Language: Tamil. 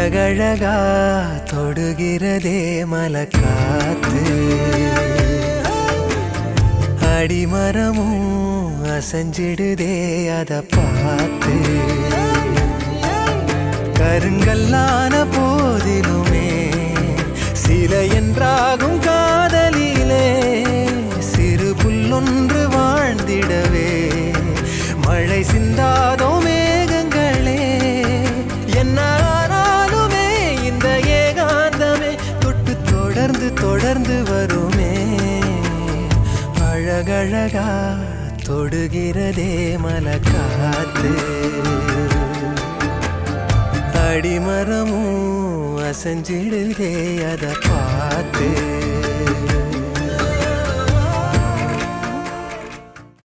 அழகழகா தொடுகிறதே மலக்காத்து அடிமரமும் அசைஞ்சிடுதே அத பார்த்து கருங்கல்லான போதிலுமே சில என்றாகும் காதலிலே சிறு புல்லொன்று வாழ்ந்திடவே மழை சிந்தாதோ மேகங்களே என்ன ஆனாலுமே இந்த ஏகாந்தமே தொட்டு தொடர்ந்து தொடர்ந்து வருமே அழகழகா தொடுகிறதே மலக்காத்து அடிமரமும் அசைஞ்சிடுதே அத பார்த்து